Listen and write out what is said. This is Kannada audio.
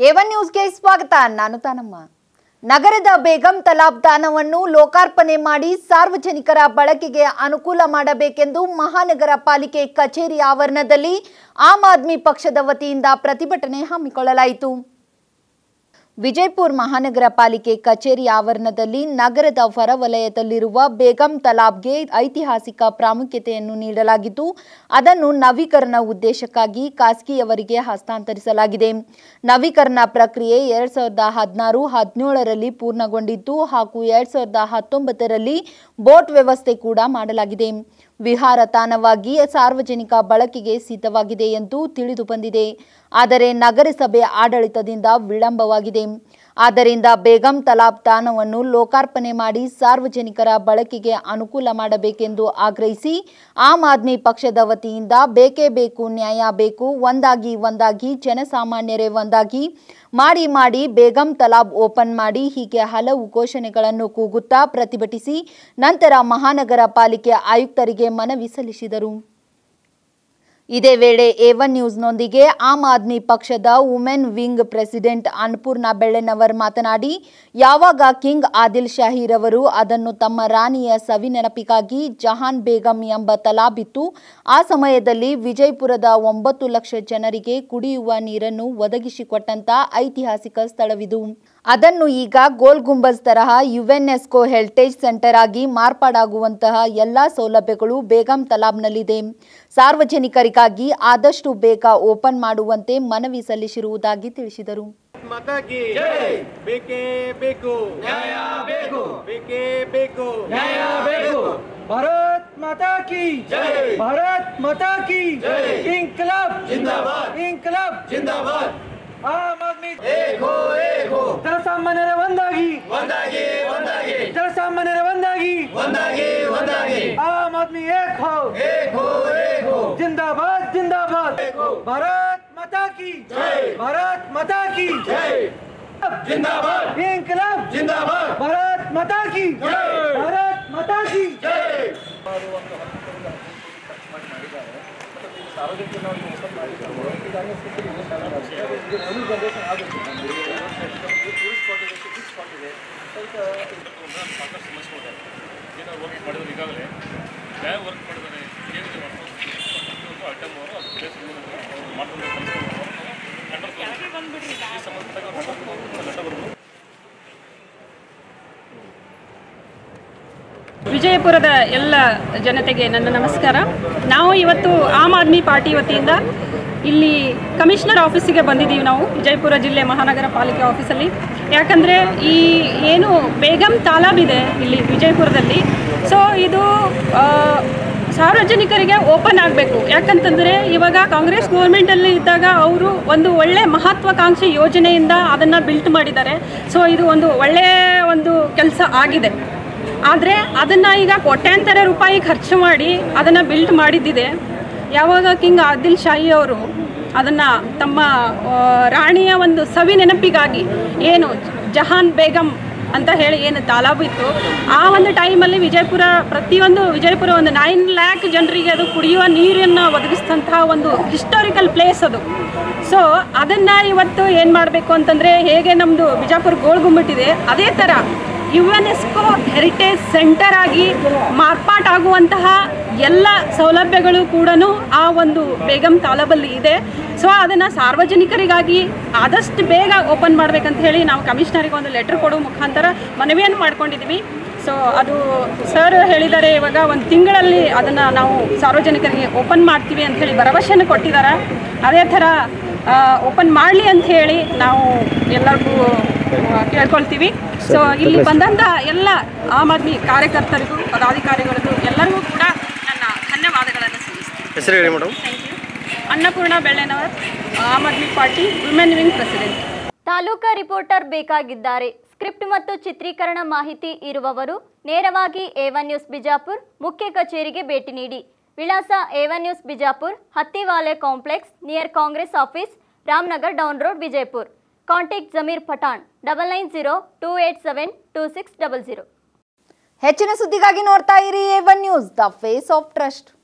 ಏವನ್ ನ್ಯೂಸ್ಗೆ ಸ್ವಾಗತ ನಾನು ತಾನಮ್ಮ ನಗರದ ಬೇಗಂ ತಲಾಬ್ ತಾಣವನ್ನು ಲೋಕಾರ್ಪಣೆ ಮಾಡಿ ಸಾರ್ವಜನಿಕರ ಬಳಕೆಗೆ ಅನುಕೂಲ ಮಾಡಬೇಕೆಂದು ಮಹಾನಗರ ಪಾಲಿಕೆ ಕಚೇರಿ ಆವರಣದಲ್ಲಿ ಆಮ್ ಆದ್ಮಿ ಪಕ್ಷದ ವತಿಯಿಂದ ಪ್ರತಿಭಟನೆ ಹಮ್ಮಿಕೊಳ್ಳಲಾಯಿತು ವಿಜಯಪುರ ಮಹಾನಗರ ಪಾಲಿಕೆ ಕಚೇರಿ ಆವರಣದಲ್ಲಿ ನಗರದ ಹೊರವಲಯದಲ್ಲಿರುವ ಬೇಗಂ ತಲಾಬ್ಗೆ ಐತಿಹಾಸಿಕ ಪ್ರಾಮುಖ್ಯತೆಯನ್ನು ನೀಡಲಾಗಿದ್ದು ಅದನ್ನು ನವೀಕರಣ ಉದ್ದೇಶಕ್ಕಾಗಿ ಖಾಸಗಿಯವರಿಗೆ ಹಸ್ತಾಂತರಿಸಲಾಗಿದೆ ನವೀಕರಣ ಪ್ರಕ್ರಿಯೆ ಎರಡ್ ಸಾವಿರದ ಹದಿನಾರು ಹದಿನೇಳರಲ್ಲಿ ಪೂರ್ಣಗೊಂಡಿದ್ದು ಹಾಗೂ ಎರಡ್ ಸಾವಿರದ ಹತ್ತೊಂಬತ್ತರಲ್ಲಿ ಬೋಟ್ ವ್ಯವಸ್ಥೆ ಕೂಡ ಮಾಡಲಾಗಿದೆ ವಿಹಾರ ತಾಣವಾಗಿ ಸಾರ್ವಜನಿಕ ಬಳಕೆಗೆ ಸಿದ್ಧವಾಗಿದೆ ಎಂದು ತಿಳಿದು ಬಂದಿದೆ ಆದರೆ ನಗರಸಭೆ ಆಡಳಿತದಿಂದ ವಿಳಂಬವಾಗಿದೆ ಆದ್ದರಿಂದ ಬೇಗಂ ತಲಾಬ್ ತಾಣವನ್ನು ಲೋಕಾರ್ಪಣೆ ಮಾಡಿ ಸಾರ್ವಜನಿಕರ ಬಳಕೆಗೆ ಅನುಕೂಲ ಮಾಡಬೇಕೆಂದು ಆಗ್ರಹಿಸಿ ಆಮ್ ಆದ್ಮಿ ಪಕ್ಷದ ವತಿಯಿಂದ ಬೇಕೇ ಬೇಕು ನ್ಯಾಯ ಬೇಕು ಒಂದಾಗಿ ಒಂದಾಗಿ ಜನಸಾಮಾನ್ಯರೇ ಒಂದಾಗಿ ಮಾಡಿ ಮಾಡಿ ಬೇಗಂ ತಲಾಬ್ ಓಪನ್ ಮಾಡಿ ಹೀಗೆ ಹಲವು ಘೋಷಣೆಗಳನ್ನು ಕೂಗುತ್ತಾ ಪ್ರತಿಭಟಿಸಿ ನಂತರ ಮಹಾನಗರ ಪಾಲಿಕೆ ಆಯುಕ್ತರಿಗೆ ಮನವಿ ಸಲ್ಲಿಸಿದರು ಇದೇ ವೇಳೆ ಏವನ್ ನ್ಯೂಸ್ನೊಂದಿಗೆ ಆಮ್ ಆದ್ಮಿ ಪಕ್ಷದ women wing president Annapurna Bellenavar ಮಾತನಾಡಿ ಯಾವಾಗ ಕಿಂಗ್ ಆದಿಲ್ ಶಾಹೀರವರು ಅದನ್ನು ತಮ್ಮ ರಾಣಿಯ ಸವಿನೆನಪಿಗಾಗಿ ಜಹಾನ್ ಬೇಗಂ ಎಂಬ ತಲಾಬಿತ್ತು ಆ ಸಮಯದಲ್ಲಿ ವಿಜಯಪುರದ ಒಂಬತ್ತು ಲಕ್ಷ ಜನರಿಗೆ ಕುಡಿಯುವ ನೀರನ್ನು ಒದಗಿಸಿಕೊಟ್ಟಂತ ಐತಿಹಾಸಿಕ ಸ್ಥಳವಿದು ಅದನ್ನು ಈಗ ಗೋಲ್ ಗುಂಬಜ್ ತರಹ ಯುಎನ್ಎಸ್ಕೋ ಹೆರಿಟೇಜ್ ಸೆಂಟರ್ ಆಗಿ ಮಾರ್ಪಾಡಾಗುವಂತಹ ಎಲ್ಲಾ ಸೌಲಭ್ಯಗಳು ಬೇಗಂ ತಲಾಬ್ನಲ್ಲಿದೆ ಸಾರ್ವಜನಿಕರಿಗಾಗಿ ಆದಷ್ಟು ಬೇಗ ಓಪನ್ ಮಾಡುವಂತೆ ಮನವಿ ಸಲ್ಲಿಸಿರುವುದಾಗಿ ತಿಳಿಸಿದರು ಮಾತಾ ಕಿ ಬೇಕೇ ಬೇಕು ನ್ಯಾಯ ಬೇಕು ಬೇಕೇ ಬೇಕು न्याय ಬೇಕು भारत माता की जय। भारत माता की जय। इंकलाब जिंदाबाद। इंकलाब ಜಿಂದಾಬಾದ್ ಆಮ್ ಆದ್ಮಿ ಏಕೋ ಏಕೋ ಜನಸಾಮಾನ್ಯರ ಒಂದಾಗಿ ಒಂದಾಗಿ ಒಂದಾಗಿ ಜನಸಾಮಾನ್ಯರ ಒಂದಾಗಿ ಒಂದಾಗಿ ಒಂದಾಗಿ ಆಮ್ ಆದ್ಮಿ ಏಕ್ ಹೋ ಏಕೋ ಏಕೋ जिंदाबाद जिंदाबाद ಬೇಕು. भारत माता की जय। भारत माता की ಜೈ ಜಿಂದಾಬಾದ್ इंकलाब ಜಿಂದಾಬಾದ್ भारत माता की जय। भारत माता की ಜೈ ಸಾಕಷ್ಟು ಸಮಸ್ಯೆ ಇದೆ ಏನೋ ವರ್ಕ್ ಮಾಡಿದ್ರು ಈಗಾಗಲೇ ಯಾವ ವರ್ಕ್ ಮಾಡಿದ್ದಾರೆ ಏನಿದೆ ಪ್ರತಿಯೊಂದು ಐಟಮ್ ಅವರು ಅದು ಪ್ಲೇಸ್ ಮಾಡ್ಕೊಂಡು ಕಲಿಸ್ಕೊಂಡು ಈ ಸಂಬಂಧಪಟ್ಟ ಲೆಟರ್ ಬರೋದು ವಿಜಯಪುರದ ಎಲ್ಲ ಜನತೆಗೆ ನನ್ನ ನಮಸ್ಕಾರ ನಾವು ಇವತ್ತು ಆಮ್ ಆದ್ಮಿ ಪಾರ್ಟಿ ವತಿಯಿಂದ ಇಲ್ಲಿ ಕಮಿಷನರ್ ಆಫೀಸಿಗೆ ಬಂದಿದ್ದೀವಿ ನಾವು ವಿಜಯಪುರ ಜಿಲ್ಲೆ ಮಹಾನಗರ ಪಾಲಿಕೆ ಆಫೀಸಲ್ಲಿ ಯಾಕಂದರೆ ಈ ಏನು ಬೇಗಂ ತಾಲಾಬ್ ಇದೆ ಇಲ್ಲಿ ವಿಜಯಪುರದಲ್ಲಿ ಸೊ ಇದು ಆ, ಸಾರ್ವಜನಿಕರಿಗೆ ಓಪನ್ ಆಗಬೇಕು ಯಾಕಂತಂದರೆ ಇವಾಗ ಕಾಂಗ್ರೆಸ್ ಗೌರ್ಮೆಂಟಲ್ಲಿ ಇದ್ದಾಗ ಅವರು ಒಂದು ಒಳ್ಳೆ ಮಹತ್ವಾಕಾಂಕ್ಷಿ ಯೋಜನೆಯಿಂದ ಅದನ್ನು ಬಿಲ್ಟ್ ಮಾಡಿದ್ದಾರೆ ಸೊ ಇದು ಒಂದು ಒಳ್ಳೆಯ ಒಂದು ಕೆಲಸ ಆಗಿದೆ ಆದರೆ ಅದನ್ನು ಈಗ ಕೋಟ್ಯಾಂತರ ರೂಪಾಯಿ ಖರ್ಚು ಮಾಡಿ ಅದನ್ನು ಬಿಲ್ಟ್ ಮಾಡಿದ್ದಿದೆ ಯಾವಾಗ ಕಿಂಗ್ ಆದಿಲ್ ಶಾಹಿ ಅವರು ಅದನ್ನು ತಮ್ಮ ಆ, ರಾಣಿಯ ಒಂದು ಸವಿ ನೆನಪಿಗಾಗಿ ಏನು ಜಹಾನ್ ಬೇಗಂ ಅಂತ ಹೇಳಿ ಏನು ತಾಲಾಬ್ ಇತ್ತು ಆ ಒಂದು ಟೈಮಲ್ಲಿ ವಿಜಯಪುರ ಪ್ರತಿಯೊಂದು ವಿಜಯಪುರ ಒಂದು ನೈನ್ ಲ್ಯಾಕ್ ಜನರಿಗೆ ಅದು ಕುಡಿಯುವ ನೀರನ್ನು ಒದಗಿಸಿದಂತಹ ಒಂದು ಹಿಸ್ಟಾರಿಕಲ್ ಪ್ಲೇಸ್ ಅದು ಸೊ ಅದನ್ನು ಇವತ್ತು ಏನು ಮಾಡಬೇಕು ಅಂತಂದರೆ ಹೇಗೆ ನಮ್ಮದು ಬಿಜಾಪುರ ಗೋಳ್ಗುಂಬಿಟ್ಟಿದೆ ಅದೇ ಥರ ಯುಎನ್ಎಸ್ಕೋ ಹೆರಿಟೇಜ್ ಸೆಂಟರ್ ಆಗಿ ಮಾರ್ಪಾಟಾಗುವಂತಹ ಎಲ್ಲ ಸೌಲಭ್ಯಗಳು ಕೂಡ ಆ ಒಂದು ಬೇಗಂ ತಾಲಬಲ್ಲಿ ಇದೆ ಸೊ ಅದನ್ನು ಸಾರ್ವಜನಿಕರಿಗಾಗಿ ಆದಷ್ಟು ಬೇಗ ಓಪನ್ ಮಾಡ್ಬೇಕಂತ ಹೇಳಿ ನಾವು ಕಮಿಷನರಿಗೆ ಒಂದು ಲೆಟ್ರ್ ಕೊಡೋ ಮುಖಾಂತರ ಮನವಿಯನ್ನು ಮಾಡ್ಕೊಂಡಿದ್ದೀವಿ ಸೊ ಅದು ಸರ್ ಹೇಳಿದ್ದಾರೆ ಇವಾಗ ಒಂದು ತಿಂಗಳಲ್ಲಿ ಅದನ್ನು ನಾವು ಸಾರ್ವಜನಿಕರಿಗೆ ಓಪನ್ ಮಾಡ್ತೀವಿ ಅಂತ ಹೇಳಿ ಭರವಸೆಯನ್ನು ಕೊಟ್ಟಿದ್ದಾರೆ ಅದೇ ಥರ ಓಪನ್ ಮಾಡಲಿ ಅಂತ ಹೇಳಿ ನಾವು ಎಲ್ಲರಿಗೂ ಆ, ಕೇಳ್ಕೊಳ್ತೀವಿ ಸೊ ಇಲ್ಲಿ ಬಂದಂಥ ಎಲ್ಲ ಆಮ್ ಆದ್ಮಿ ಕಾರ್ಯಕರ್ತರಿಗೂ ಪದಾಧಿಕಾರಿಗಳಿಗೂ ಎಲ್ಲರಿಗೂ ಕೂಡ ನನ್ನ ಧನ್ಯವಾದಗಳನ್ನು ಸಲ್ಲಿಸ್ತೀನಿ ಹೆಸರು ಹೇಳಿ madam thank you Annapurna Bellenavar Aam Aadmi party women wing president taluka reporter ಬೇಕಾಗಿದ್ದಾರೆ ಸ್ಕ್ರಿಪ್ಟ್ ಮತ್ತು ಚಿತ್ರೀಕರಣ ಮಾಹಿತಿ ಇರುವವರು ನೇರವಾಗಿ ಏವನ್ ನ್ಯೂಸ್ ಬಿಜಾಪುರ್ ಮುಖ್ಯ ಕಚೇರಿಗೆ ಭೇಟಿ ನೀಡಿ ವಿಳಾಸ Avon news Bijapur Hattiwale complex near Congress office Ramanagar down road Vijayapur contact Zameer Pathan double nine zero two eight seven two six double zero ಹೆಚ್ಚಿನ ಸುದ್ದಿಗಾಗಿ ನೋಡ್ತಾ ಇರಿ Avon news the face of trust